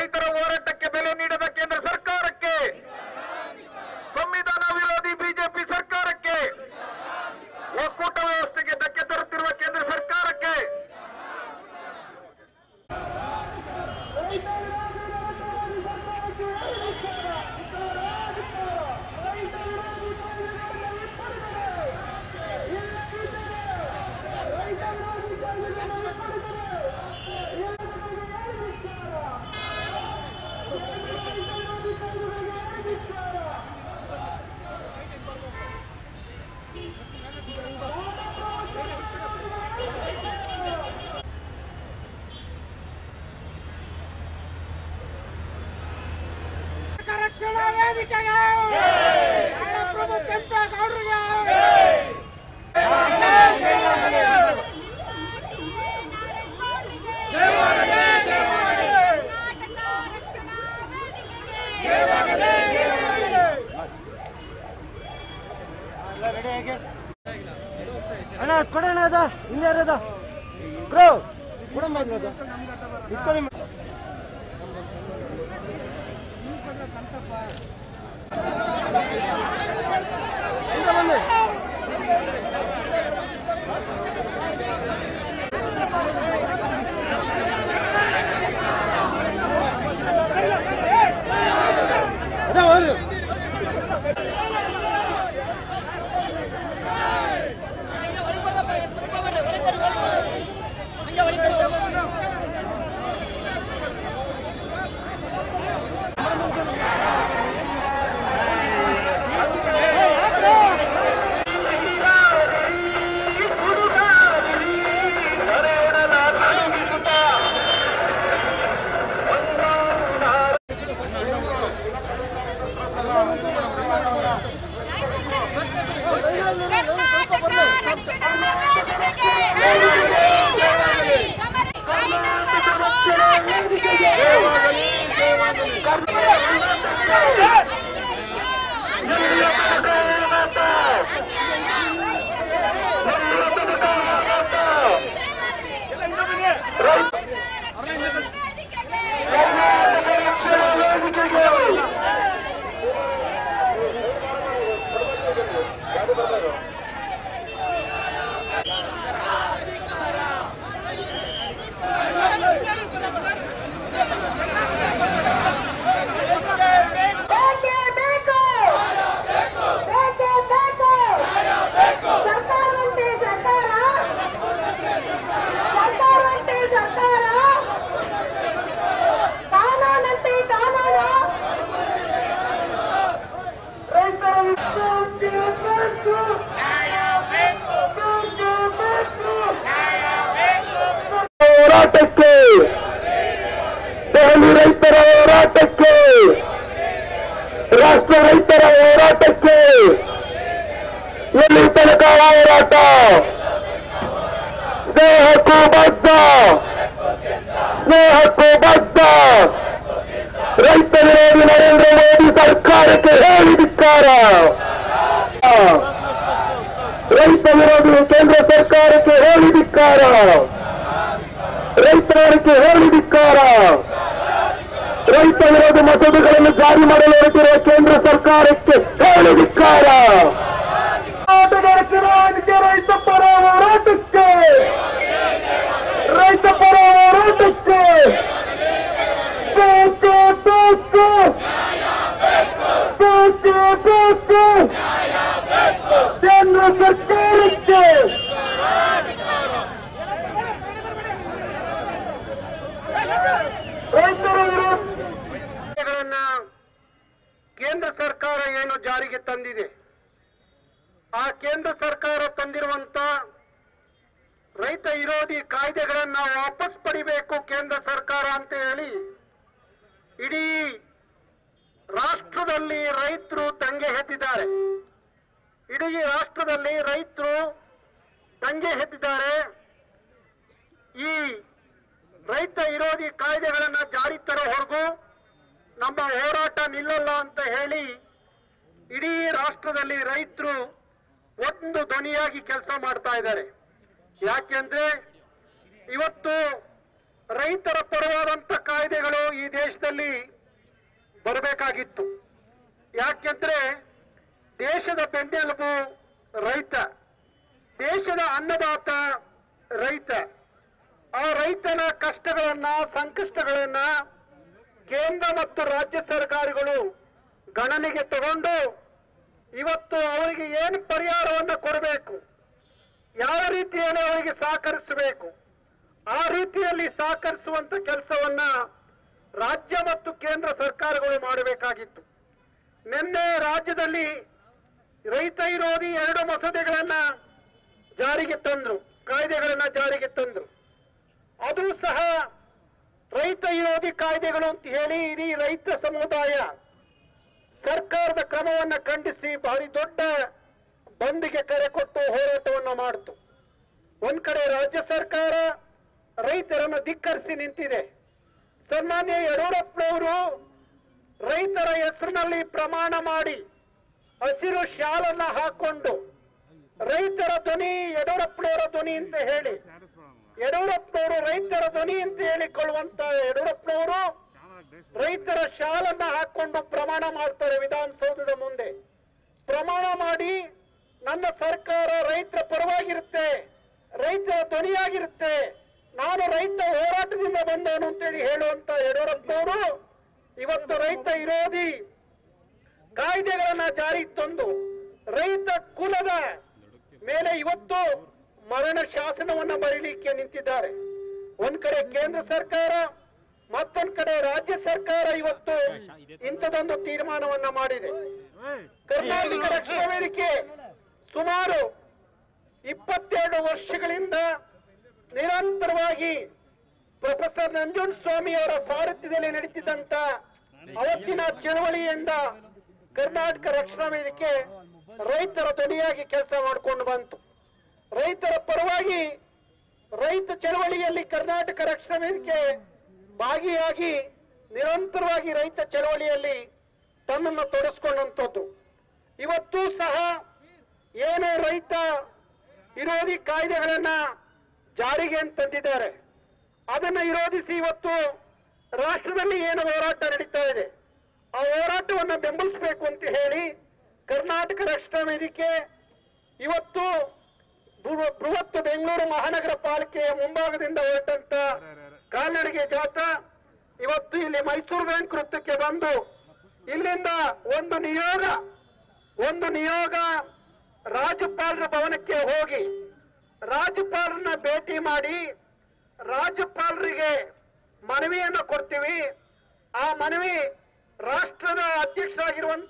ರೈತರ ಹೋರಾಟಕ್ಕೆ ಬೆಲೆ ನೀಡದ ಕೇಂದ್ರ ಸರ್ಕಾರಕ್ಕೆ ಸಂವಿಧಾನ ವಿರೋಧಿ ಬಿಜೆಪಿ ಸರ್ಕಾರಕ್ಕೆ ಒಕ್ಕೂಟ ವ್ಯವಸ್ಥೆಗೆ ಧಕ್ಕೆ ತರುತ್ತಿರುವ ಕೇಂದ್ರ ಸರ್ಕಾರಕ್ಕೆ ರಕ್ಷಣಾ ವೇದಿಕೆಗೆ ಪ್ರಭು ಕೆಂಪೇಗೌಡರಿಗೆ ಕರ್ನಾಟಕ ರಕ್ಷಣಾ ವೇದಿಕೆಗೆ ಅಣ್ಣ ಅದ್ ಕೊಡೋಣ ಅದ ಇನ್ಯಾರದ ಕ್ರೋ ಕೊಡಮ್ಮ ಅದ್ನ ಅದು. ಇಟ್ಕೊಳ್ಳಿ ಮ- ಹಿಂದೆ ಬನ್ನಿ. ಅದೇ ಹೋಗ್ರಿ. ಕರ್ನಾಟಕ ರಕ್ಷಣಾ ವೇದಿಕೆಗೆ ಸಮರ ರೈತರ ಹೋರಾಟಕ್ಕೆ ಸರ್ಕಾರವಂತೆ ಸರ್ಕಾರ ಸರ್ಕಾರವಂತೆ ಸರ್ಕಾರ ಕಾನೂನಂತೆ ಕಾನೂನು ರೈತರ ಹೋರಾಟಕ್ಕೆ ದೆಹಲಿ ರೈತರ ಹೋರಾಟಕ್ಕೆ ರಾಷ್ಟ್ರ ರೈತರ ಹೋರಾಟಕ್ಕೆ ಎಲ್ಲಿ ತನಕ ಹೋರಾಟ ಸ್ನೇಹಕ್ಕೂ ಬದ್ಧ ಸ್ನೇಹಕ್ಕೂ ಬದ್ಧ ರೈತ ವಿರೋಧಿ ನರೇಂದ್ರ ಮೋದಿ ಸರ್ಕಾರಕ್ಕೆ ಹೇಳಿದಿದ್ದಾರೆ ರೈತ ವಿರೋಧಿ ಕೇಂದ್ರ ಸರ್ಕಾರಕ್ಕೆ ಹೇಳಿದಿಕ್ಕಾರ ರೈತರಿಗೆ ಹೇಳಿದಿಕ್ಕಾರ ರೈತ ವಿರೋಧಿ ಮಸೂದೆಗಳನ್ನು ಜಾರಿ ಮಾಡಲು ಹೊರಟಿರುವ ಕೇಂದ್ರ ಸರ್ಕಾರಕ್ಕೆ ಹೇಳಿದಿಕ್ಕಾರ ಹೋರಾಟಗಾರಕ್ಕೆ ರೈತ ಪರ ಹೋರಾಟಕ್ಕೆ ರೈತ ಪರ ಹೋರಾಟಕ್ಕೆ ಬೇಕು, ಬೇಕು. ಬೇಕು, ಬೇಕು. ಕೇಂದ್ರ ಸರ್ಕಾರಕ್ಕೆ ರೈತರ ವಿರೋಧಗಳನ್ನ ಕೇಂದ್ರ ಸರ್ಕಾರ ಏನು ಜಾರಿಗೆ ತಂದಿದೆ ಆ ಕೇಂದ್ರ ಸರ್ಕಾರ ತಂದಿರುವಂತ ರೈತ ವಿರೋಧಿ ಕಾಯ್ದೆಗಳನ್ನ ವಾಪಸ್ ಪಡಿಬೇಕು ಕೇಂದ್ರ ಸರ್ಕಾರ ಅಂತ ಹೇಳಿ ಇಡೀ ರಾಷ್ಟ್ರದಲ್ಲಿ ರೈತರು ತಂಗೆ ಎತ್ತಿದ್ದಾರೆ ಇಡೀ ರಾಷ್ಟ್ರದಲ್ಲಿ ರೈತರು ತಂಗೆ ಎತ್ತಿದ್ದಾರೆ ಈ ರೈತ ವಿರೋಧಿ ಕಾಯ್ದೆಗಳನ್ನ ಜಾರಿ ತರೋವರೆಗೂ ನಮ್ಮ ಹೋರಾಟ ನಿಲ್ಲಲ್ಲ ಅಂತ ಹೇಳಿ ಇಡೀ ರಾಷ್ಟ್ರದಲ್ಲಿ ರೈತರು ಒಂದು ಧ್ವನಿಯಾಗಿ ಕೆಲಸ ಮಾಡ್ತಾ ಇದ್ದಾರೆ ಯಾಕೆಂದ್ರೆ ಇವತ್ತು ರೈತರ ಪರವಾದಂತ ಕಾಯ್ದೆಗಳು ಈ ದೇಶದಲ್ಲಿ ಬರಬೇಕಾಗಿತ್ತು ಯಾಕೆಂದ್ರೆ ದೇಶದ ಬೆನ್ನೆಲುಬು ರೈತ ದೇಶದ ಅನ್ನದಾತ ರೈತ ಆ ರೈತನ ಕಷ್ಟಗಳನ್ನ ಸಂಕಷ್ಟಗಳನ್ನ ಕೇಂದ್ರ ಮತ್ತು ರಾಜ್ಯ ಸರ್ಕಾರಗಳು ಗಣನೆಗೆ ತಗೊಂಡು ಇವತ್ತು ಅವರಿಗೆ ಏನು ಪರಿಹಾರವನ್ನು ಕೊಡಬೇಕು ಯಾವ ರೀತಿಯಲ್ಲಿ ಅವರಿಗೆ ಸಹಕರಿಸಬೇಕು ಆ ರೀತಿಯಲ್ಲಿ ಸಹಕರಿಸುವಂತ ಕೆಲಸವನ್ನ ರಾಜ್ಯ ಮತ್ತು ಕೇಂದ್ರ ಸರ್ಕಾರಗಳು ಮಾಡಬೇಕಾಗಿತ್ತು ನಿನ್ನೆ ರಾಜ್ಯದಲ್ಲಿ ರೈತ ವಿರೋಧಿ ಎರಡು ಮಸೂದೆಗಳನ್ನ ಜಾರಿಗೆ ತಂದ್ರು ಕಾಯ್ದೆಗಳನ್ನ ಜಾರಿಗೆ ತಂದ್ರು ಅದು ಸಹ ರೈತ ವಿರೋಧಿ ಕಾಯ್ದೆಗಳು ಅಂತ ಹೇಳಿ ಇಡೀ ರೈತ ಸಮುದಾಯ ಸರ್ಕಾರದ ಕ್ರಮವನ್ನ ಖಂಡಿಸಿ ಭಾರಿ ದೊಡ್ಡ ಬಂದ್ಗೆ ಕರೆ ಕೊಟ್ಟು ಹೋರಾಟವನ್ನ ಮಾಡಿತು ಒಂದ್ ಕಡೆ ರಾಜ್ಯ ಸರ್ಕಾರ ರೈತರನ್ನು ಧಿಕ್ಕರಿಸಿ ನಿಂತಿದೆ ಸನ್ಮಾನ್ಯ ಯಡಿಯೂರಪ್ಪನವರು ರೈತರ ಹೆಸರಿನಲ್ಲಿ ಪ್ರಮಾಣ ಮಾಡಿ ಹಸಿರು ಶಾಲನ್ನ ಹಾಕೊಂಡು ರೈತರ ಧ್ವನಿ ಯಡಿಯೂರಪ್ಪನವರ ಧ್ವನಿ ಅಂತ ಹೇಳಿ ಯಡಿಯೂರಪ್ಪನವರು ರೈತರ ಧ್ವನಿ ಅಂತ ಹೇಳಿಕೊಳ್ಳುವಂತ ಯಡಿಯೂರಪ್ಪನವರು ರೈತರ ಶಾಲನ್ನ ಹಾಕೊಂಡು ಪ್ರಮಾಣ ಮಾಡ್ತಾರೆ ವಿಧಾನಸೌಧದ ಮುಂದೆ ಪ್ರಮಾಣ ಮಾಡಿ ನನ್ನ ಸರ್ಕಾರ ರೈತರ ಪರವಾಗಿರುತ್ತೆ ರೈತರ ಧ್ವನಿಯಾಗಿರುತ್ತೆ ನಾನು ರೈತ ಹೋರಾಟದಿಂದ ಬಂದವನು ಅಂತೇಳಿ ಹೇಳುವಂತ ಯಡಿಯೂರಪ್ಪನವರು ಇವತ್ತು ರೈತ ವಿರೋಧಿ ಕಾಯ್ದೆಗಳನ್ನ ಜಾರಿಗೆ ತಂದು ರೈತ ಕುಲದ ಮೇಲೆ ಇವತ್ತು ಮರಣ ಶಾಸನವನ್ನ ಬರೀಲಿಕ್ಕೆ ನಿಂತಿದ್ದಾರೆ ಒಂದ್ ಕಡೆ ಕೇಂದ್ರ ಸರ್ಕಾರ ಮತ್ತೊಂದ್ ಕಡೆ ರಾಜ್ಯ ಸರ್ಕಾರ ಇವತ್ತು ಇಂಥದೊಂದು ತೀರ್ಮಾನವನ್ನ ಮಾಡಿದೆ ಕರ್ನಾಟಕ ರಕ್ಷಣಾ ವೇದಿಕೆ ಸುಮಾರು ಇಪ್ಪತ್ತೆರಡು ವರ್ಷಗಳಿಂದ ನಿರಂತರವಾಗಿ ಪ್ರೊಫೆಸರ್ ನಂಜುಂಡಸ್ವಾಮಿ ಅವರ ಸಾರಥ್ಯದಲ್ಲಿ ನಡೀತಿದ್ದಂತ ಅವತ್ತಿನ ಚಳವಳಿಯಿಂದ ಕರ್ನಾಟಕ ರಕ್ಷಣಾ ವೇದಿಕೆ ರೈತರ ಧ್ವನಿಯಾಗಿ ಕೆಲಸ ಮಾಡಿಕೊಂಡು ಬಂತು ರೈತರ ಪರವಾಗಿ ರೈತ ಚಳವಳಿಯಲ್ಲಿ ಕರ್ನಾಟಕ ರಕ್ಷಣಾ ವೇದಿಕೆ ಭಾಗಿಯಾಗಿ ನಿರಂತರವಾಗಿ ರೈತ ಚಳವಳಿಯಲ್ಲಿ ತನ್ನನ್ನು ತೊಡಸ್ಕೊಂಡಂಥದ್ದು ಇವತ್ತು ಸಹ ಏನು ರೈತ ವಿರೋಧಿ ಕಾಯ್ದೆಗಳನ್ನ ಜಾರಿಗೆ ತಂದಿದ್ದಾರೆ ಅದನ್ನ ವಿರೋಧಿಸಿ ಇವತ್ತು ರಾಷ್ಟ್ರದಲ್ಲಿ ಏನು ಹೋರಾಟ ನಡೀತಾ ಇದೆ ಆ ಹೋರಾಟವನ್ನ ಬೆಂಬಲಿಸಬೇಕು ಅಂತ ಹೇಳಿ ಕರ್ನಾಟಕ ರಕ್ಷಣಾ ವೇದಿಕೆ ಇವತ್ತು ಬೃ- ಬೃಹತ್ ಬೆಂಗಳೂರು ಮಹಾನಗರ ಪಾಲಿಕೆಯ ಮುಂಭಾಗದಿಂದ ಹೊರಟಂತ ಕಾಲ್ನಡಿಗೆ ಜಾಥಾ ಇವತ್ತು ಇಲ್ಲಿ ಮೈಸೂರು ಬ್ಯಾಂಕ್ ವೃತ್ತಕ್ಕೆ ಬಂದು ಇಲ್ಲಿಂದ ಒಂದು ನಿಯೋಗ ಒಂದು ನಿಯೋಗ ರಾಜ್ಯಪಾಲರ ಭವನಕ್ಕೆ ಹೋಗಿ ರಾಜ್ಯಪಾಲರನ್ನ ಭೇಟಿ ಮಾಡಿ ರಾಜ್ಯಪಾಲರಿಗೆ ಮನವಿಯನ್ನ ಕೊಡ್ತೀವಿ ಆ ಮನವಿ ರಾಷ್ಟ್ರದ ಅಧ್ಯಕ್ಷರಾಗಿರುವಂತ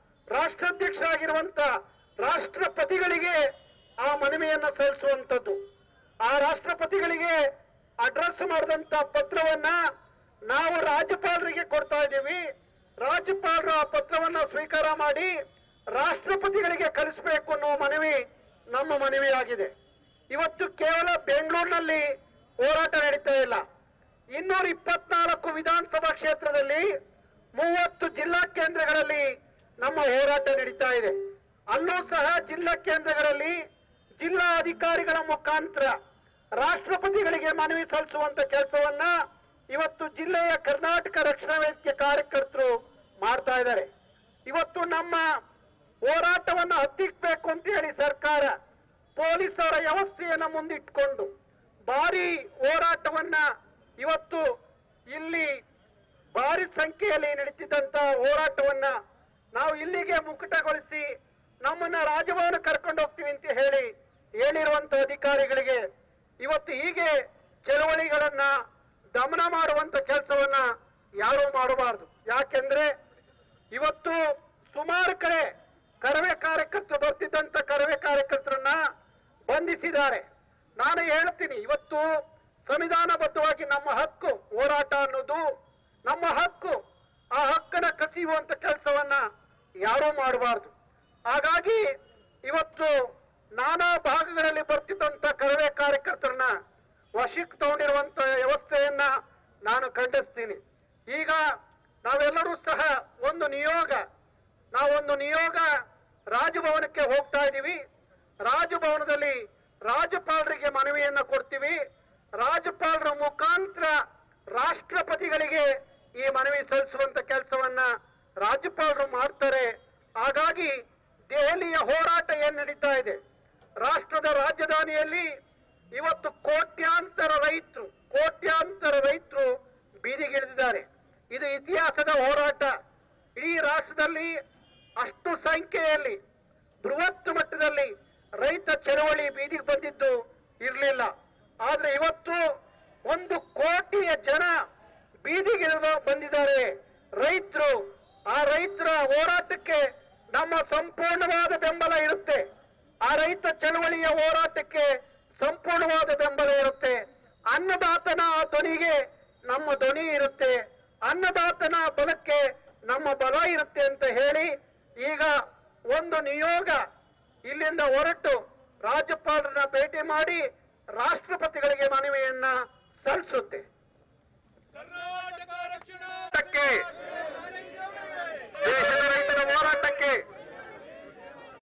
ರಾಷ್ಟ್ರಾಧ್ಯಕ್ಷರಾಗಿರುವಂತ ರಾಷ್ಟ್ರಪತಿಗಳಿಗೆ ಆ ಮನವಿಯನ್ನ ಸಲ್ಲಿಸುವಂತದ್ದು ಆ ರಾಷ್ಟ್ರಪತಿಗಳಿಗೆ ಅಡ್ರೆಸ್ ಮಾಡಿದಂತ ಪತ್ರವನ್ನ ನಾವು ರಾಜ್ಯಪಾಲರಿಗೆ ಕೊಡ್ತಾ ಇದ್ದೀವಿ ರಾಜ್ಯಪಾಲರು ಆ ಪತ್ರವನ್ನ ಸ್ವೀಕಾರ ಮಾಡಿ ರಾಷ್ಟ್ರಪತಿಗಳಿಗೆ ಕಳಿಸಬೇಕು ಅನ್ನೋ ಮನವಿ ನಮ್ಮ ಮನವಿಯಾಗಿದೆ ಇವತ್ತು ಕೇವಲ ಬೆಂಗಳೂರಿನಲ್ಲಿ ಹೋರಾಟ ನಡೀತಾ ಇಲ್ಲ ಇನ್ನೂರ ಇಪ್ಪತ್ನಾಲ್ಕು ವಿಧಾನಸಭಾ ಕ್ಷೇತ್ರದಲ್ಲಿ ಮೂವತ್ತು ಜಿಲ್ಲಾ ಕೇಂದ್ರಗಳಲ್ಲಿ ನಮ್ಮ ಹೋರಾಟ ನಡೀತಾ ಇದೆ ಅಲ್ಲೂ ಸಹ ಜಿಲ್ಲಾ ಕೇಂದ್ರಗಳಲ್ಲಿ ಜಿಲ್ಲಾ ಅಧಿಕಾರಿಗಳ ಮುಖಾಂತರ ರಾಷ್ಟ್ರಪತಿಗಳಿಗೆ ಮನವಿ ಸಲ್ಲಿಸುವಂತ ಕೆಲಸವನ್ನ ಇವತ್ತು ಜಿಲ್ಲೆಯ ಕರ್ನಾಟಕ ರಕ್ಷಣಾ ವೇದಿಕೆ ಕಾರ್ಯಕರ್ತರು ಮಾಡ್ತಾ ಇದ್ದಾರೆ ಇವತ್ತು ನಮ್ಮ ಹೋರಾಟವನ್ನು ಹತ್ತಿಕ್ಬೇಕು ಅಂತ ಹೇಳಿ ಸರ್ಕಾರ ಪೊಲೀಸರ ವ್ಯವಸ್ಥೆಯನ್ನ ಮುಂದಿಟ್ಕೊಂಡು ಭಾರಿ ಹೋರಾಟವನ್ನ ಇವತ್ತು ಇಲ್ಲಿ ಭಾರಿ ಸಂಖ್ಯೆಯಲ್ಲಿ ನಡೀತಿದ್ದಂತ ಹೋರಾಟವನ್ನ ನಾವು ಇಲ್ಲಿಗೆ ಮುಕುಟಗೊಳಿಸಿ ನಮ್ಮನ್ನ ರಾಜಭವನ ಕರ್ಕೊಂಡು ಹೋಗ್ತೀವಿ ಅಂತ ಹೇಳಿ ಹೇಳಿರುವಂತ ಅಧಿಕಾರಿಗಳಿಗೆ ಇವತ್ತು ಹೀಗೆ ಚಳವಳಿಗಳನ್ನ ದಮನ ಮಾಡುವಂತ ಕೆಲಸವನ್ನ ಯಾರೂ ಮಾಡಬಾರದು ಯಾಕೆಂದ್ರೆ ಇವತ್ತು ಸುಮಾರು ಕಡೆ ಕರವೇ ಕಾರ್ಯಕರ್ತರು ಬರ್ತಿದ್ದಂತ ಕರವೇ ಕಾರ್ಯಕರ್ತರನ್ನ ಬಂಧಿಸಿದ್ದಾರೆ ನಾನು ಹೇಳ್ತೀನಿ ಇವತ್ತು ಸಂವಿಧಾನಬದ್ಧವಾಗಿ ನಮ್ಮ ಹಕ್ಕು ಹೋರಾಟ ಅನ್ನೋದು ನಮ್ಮ ಹಕ್ಕು ಆ ಹಕ್ಕನ್ನ ಕಸಿಯುವಂತ ಕೆಲಸವನ್ನ ಯಾರೂ ಮಾಡಬಾರ್ದು ಹಾಗಾಗಿ ಇವತ್ತು ನಾನಾ ಭಾಗಗಳಲ್ಲಿ ಬರ್ತಿದ್ದಂತ ಕರವೇ ಕಾರ್ಯಕರ್ತರನ್ನ ವಶಕ್ಕೆ ತಗೊಂಡಿರುವಂತ ವ್ಯವಸ್ಥೆಯನ್ನ ನಾನು ಖಂಡಿಸ್ತೀನಿ ಈಗ ನಾವೆಲ್ಲರೂ ಸಹ ಒಂದು ನಿಯೋಗ ನಾವೊಂದು ನಿಯೋಗ ರಾಜಭವನಕ್ಕೆ ಹೋಗ್ತಾ ಇದ್ದೀವಿ ರಾಜಭವನದಲ್ಲಿ ರಾಜ್ಯಪಾಲರಿಗೆ ಮನವಿಯನ್ನ ಕೊಡ್ತೀವಿ ರಾಜ್ಯಪಾಲರ ಮುಖಾಂತರ ರಾಷ್ಟ್ರಪತಿಗಳಿಗೆ ಈ ಮನವಿ ಸಲ್ಲಿಸುವಂತ ಕೆಲಸವನ್ನ ರಾಜ್ಯಪಾಲರು ಮಾಡ್ತಾರೆ ಹಾಗಾಗಿ ದೆಹಲಿಯ ಹೋರಾಟ ಏನ್ ನಡೀತಾ ಇದೆ ರಾಷ್ಟ್ರದ ರಾಜಧಾನಿಯಲ್ಲಿ ಇವತ್ತು ಕೋಟ್ಯಾಂತರ ರೈತರು ಕೋಟ್ಯಾಂತರ ರೈತರು ಬೀದಿಗಿಳಿದಿದ್ದಾರೆ ಇದು ಇತಿಹಾಸದ ಹೋರಾಟ ಇಡೀ ರಾಷ್ಟ್ರದಲ್ಲಿ ಅಷ್ಟು ಸಂಖ್ಯೆಯಲ್ಲಿ ಬೃಹತ್ ಮಟ್ಟದಲ್ಲಿ ರೈತ ಚಳವಳಿ ಬೀದಿಗೆ ಬಂದಿದ್ದು ಇರಲಿಲ್ಲ ಆದ್ರೆ ಇವತ್ತು ಒಂದು ಕೋಟಿಯ ಜನ ಬೀದಿಗಿಳಿದು ಬಂದಿದ್ದಾರೆ ರೈತರು ಆ ರೈತರ ಹೋರಾಟಕ್ಕೆ ನಮ್ಮ ಸಂಪೂರ್ಣವಾದ ಬೆಂಬಲ ಇರುತ್ತೆ ಆ ರೈತ ಚಳವಳಿಯ ಹೋರಾಟಕ್ಕೆ ಸಂಪೂರ್ಣವಾದ ಬೆಂಬಲ ಇರುತ್ತೆ ಅನ್ನದಾತನ ಧ್ವನಿಗೆ ನಮ್ಮ ಧ್ವನಿ ಇರುತ್ತೆ ಅನ್ನದಾತನ ಬಲಕ್ಕೆ ನಮ್ಮ ಬಲ ಇರುತ್ತೆ ಅಂತ ಹೇಳಿ ಈಗ ಒಂದು ನಿಯೋಗ ಇಲ್ಲಿಂದ ಹೊರಟು ರಾಜ್ಯಪಾಲರನ್ನ ಭೇಟಿ ಮಾಡಿ ರಾಷ್ಟ್ರಪತಿಗಳಿಗೆ ಮನವಿಯನ್ನ ಸಲ್ಲಿಸುತ್ತೆ ಕರ್ನಾಟಕ ರಕ್ಷಣಾ ಅದಕ್ಕೆ